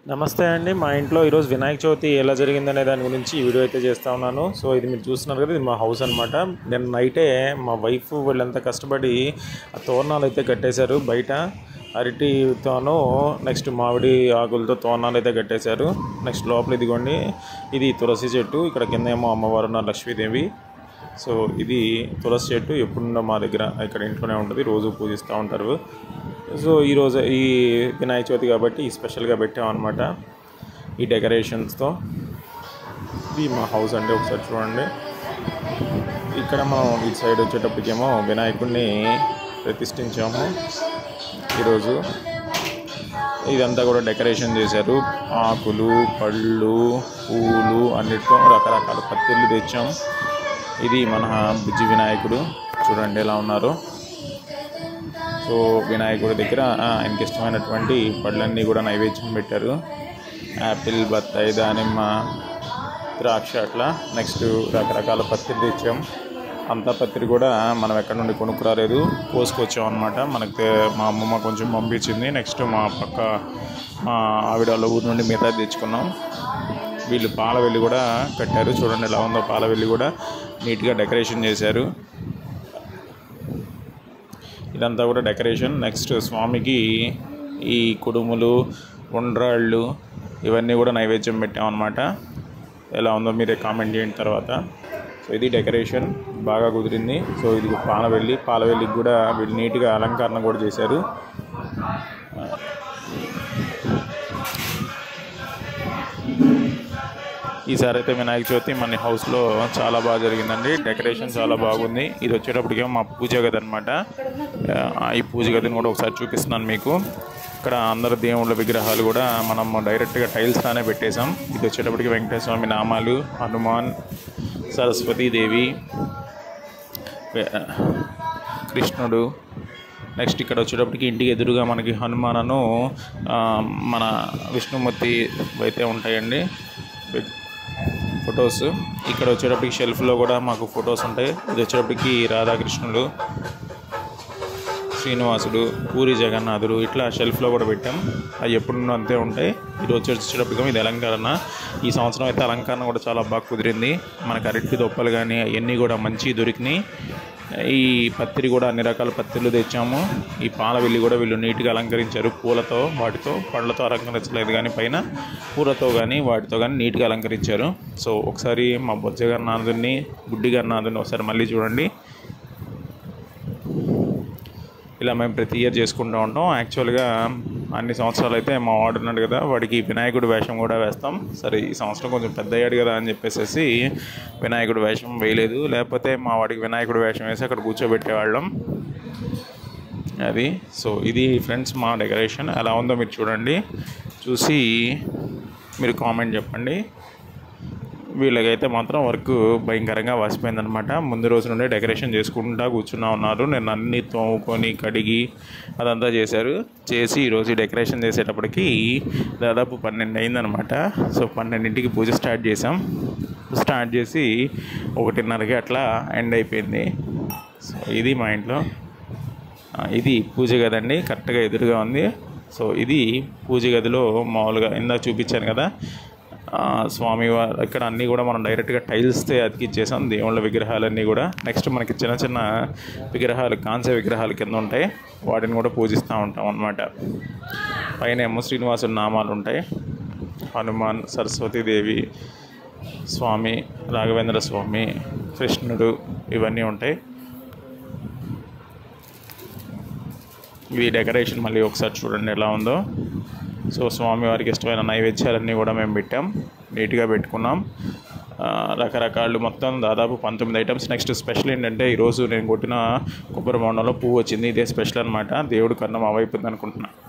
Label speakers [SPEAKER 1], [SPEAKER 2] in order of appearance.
[SPEAKER 1] నమస్తే అండి మా ఇంట్లో ఈరోజు వినాయక చవితి ఎలా జరిగిందనే దాని గురించి ఈ వీడియో అయితే చేస్తా ఉన్నాను సో ఇది మీరు చూస్తున్నారు కదా ఇది మా హౌస్ అనమాట నేను నైటే మా వైఫ్ వీళ్ళంతా కష్టపడి ఆ తోరణాలు అయితే కట్టేశారు బయట అరటితోనూ నెక్స్ట్ మామిడి ఆకులతో తోరణాలు అయితే కట్టేశారు నెక్స్ట్ లోపల ఇదిగోండి ఇది తులసి చెట్టు ఇక్కడ కింద ఏమో అమ్మవారు ఉన్నారు లక్ష్మీదేవి సో ఇది తులసి చెట్టు ఎప్పుడుండో మా దగ్గర ఇక్కడ ఇంట్లోనే ఉంటుంది రోజు పూజిస్తూ ఉంటారు సో ఈరోజు ఈ వినాయక చవితి కాబట్టి ఈ స్పెషల్గా పెట్టామన్నమాట ఈ డెకరేషన్స్తో ఇది మా హౌస్ అండి ఒకసారి చూడండి ఇక్కడ మనం ఈ సైడ్ వచ్చేటప్పటికేమో వినాయకుడిని ప్రతిష్ఠించాము ఈరోజు ఇదంతా కూడా డెకరేషన్ చేశారు ఆకులు పళ్ళు పూలు అన్నిటితో రకరకాల పత్తిళ్ళు తెచ్చాం ఇది మన బుజ్జి వినాయకుడు చూడండి ఎలా ఉన్నారు సో వినాయకుడి దగ్గర ఆ, ఆయనకి ఇష్టమైనటువంటి పళ్ళన్నీ కూడా నైవేద్యం పెట్టారు యాపిల్ బత్తాయి దానిమ్మ ద్రాక్ష అట్లా నెక్స్ట్ రకరకాల పత్తిరి తెచ్చాం అంతా పత్తిరి కూడా మనం ఎక్కడి నుండి కొనుక్కురాలేదు కోసుకొచ్చాం అనమాట మనకి తే- మా అమ్మమ్మ కొంచెం పంపించింది నెక్స్ట్ మా పక్క మా ఆవిడ వాళ్ళ ఊరు నుండి మిగతా తెచ్చుకున్నాం వీళ్ళు పాల వెళ్ళి కూడా కట్టారు చూడండి ఎలా ఉందో పాల వెళ్ళి కూడా నీట్గా డెకరేషన్ చేశారు ఇదంతా కూడా డెకరేషన్ నెక్స్ట్ స్వామికి ఈ కుడుములు ఉండ్రాళ్ళు ఇవన్నీ కూడా నైవేద్యం పెట్టామన్నమాట ఎలా ఉందో మీరే కామెంట్ చేయండి తర్వాత సో ఇది డెకరేషన్ బాగా కుదిరింది సో ఇది పాలవెల్లి పాలవెల్లికి కూడా వీళ్ళు నీట్గా అలంకరణ కూడా చేశారు ఈసారి అయితే వినాయక చవితి మన హౌస్లో చాలా బాగా జరిగిందండి డెకరేషన్ చాలా బాగుంది ఇది వచ్చేటప్పటికేమో మా పూజ గది అనమాట ఈ పూజ గదిని కూడా ఒకసారి చూపిస్తున్నాను మీకు ఇక్కడ అందరు దేవుళ్ళ విగ్రహాలు కూడా మనం డైరెక్ట్గా టైల్స్ లానే పెట్టేశాం ఇది వచ్చేటప్పటికి వెంకటేశ్వర స్వామి నామాలు హనుమాన్ సరస్వతీదేవి వె- కృష్ణుడు నెక్స్ట్ ఇక్కడ వచ్చేటప్పటికి ఇంటికి ఎదురుగా మనకి హనుమానను ఆ, మన విష్ణుమూర్తి అయితే ఉంటాయండి బి- ఫొటోస్ ఇక్కడ వచ్చేటప్పటికి షెల్ఫ్లో కూడా మాకు ఫొటోస్ ఉంటాయి ఇది వచ్చేటప్పటికి రాధాకృష్ణుడు శ్రీనివాసుడు పూరి జగన్నాథుడు ఇట్లా షెల్ఫ్లో కూడా పెట్టాం అవి ఎప్పుడు అంతే ఉంటాయి ఇది వచ్చి వచ్చేటప్పటికి ఇది అలంకరణ ఈ సంవత్సరం అయితే అలంకరణ కూడా చాలా బాగా కుదిరింది మనకు అరటి దొప్పలు కానీ అవన్నీ కూడా మంచి దొరికినాయి ఈ పత్తిరి కూడా అన్ని రకాల పత్తిర్లు తెచ్చాము ఈ పాల వెళ్ళి కూడా వీళ్ళు నీట్గా అలంకరించారు పూలతో వాటితో పళ్ళతో అలంకరించలేదు కానీ పైన పూలతో కానీ వాటితో కానీ నీట్గా అలంకరించారు సో ఒకసారి మా బొజ్జ గన్నాథుని గుడ్డి గన్నాథుని ఒకసారి మళ్ళీ చూడండి ఇలా మేము ప్రతి ఇయర్ చేసుకుంటూ ఉంటాం యాక్చువల్గా అన్ని సంవత్సరాలు అయితే మా వాడు ఉన్నాడు కదా వాడికి వినాయకుడి వేషం కూడా వేస్తాం సరే ఈ సంవత్సరం కొంచెం పెద్ద అయ్యాడు కదా అని చెప్పేసి వినాయకుడి వేషం వేయలేదు లేకపోతే మా వాడికి వినాయకుడి వేషం వేసి అక్కడ కూర్చోబెట్టేవాళ్ళం అది సో ఇది ఫ్రెండ్స్ మా డెకరేషన్ ఎలా ఉందో మీరు చూడండి చూసి మీరు కామెంట్ చెప్పండి వీళ్ళకైతే మాత్రం వర్క్ భయంకరంగా వాసిపోయిందనమాట ముందు రోజు నుండే డెకరేషన్ చేసుకుంటా కూర్చున్నా ఉన్నారు నేను అన్ని తోముకొని కడిగి అదంతా చేశారు చేసి ఈరోజు ఈ డెకరేషన్ చేసేటప్పటికి దాదాపు పన్నెండు అయిందనమాట సో పన్నెండింటికి పూజ స్టార్ట్ చేసాం స్టార్ట్ చేసి ఒకటిన్నరకి అట్లా ఎండ్ అయిపోయింది సో ఇది మా ఇంట్లో ఆ, ఇది పూజ గది అండి కరెక్ట్గా ఎదురుగా ఉంది సో ఇది పూజ గదిలో మామూలుగా ఇందాక చూపించాను కదా ఆ, స్వామివారు ఇక్కడ అన్నీ కూడా మనం డైరెక్ట్గా టైల్స్తో అతికిచ్చేసాం దేవుళ్ళ విగ్రహాలన్నీ కూడా నెక్స్ట్ మనకి చిన్న చిన్న విగ్రహాలు కాంస్య విగ్రహాలు కింద ఉంటాయి వాటిని కూడా పూజిస్తూ ఉంటాం అన్నమాట పైన ఏమో శ్రీనివాసుడి నామాలు ఉంటాయి హనుమాన్ సరస్వతీదేవి స్వామి రాఘవేంద్ర స్వామి కృష్ణుడు ఇవన్నీ ఉంటాయి ఇది డెకరేషన్ మళ్ళీ ఒకసారి చూడండి ఎలా ఉందో సో స్వామివారికి ఇష్టమైన నైవేద్యాలన్నీ కూడా మేము పెట్టాం నీట్గా పెట్టుకున్నాం ఆ, రకరకాలు మొత్తం దాదాపు పంతొమ్మిది ఐటమ్స్ నెక్స్ట్ స్పెషల్ ఏంటంటే ఈరోజు నేను కొట్టిన కొబ్బరి బొండంలో పువ్వు వచ్చింది ఇదే స్పెషల్ అనమాట దేవుడి కన్నా మా వైపు ఉంది అనుకుంటున్నా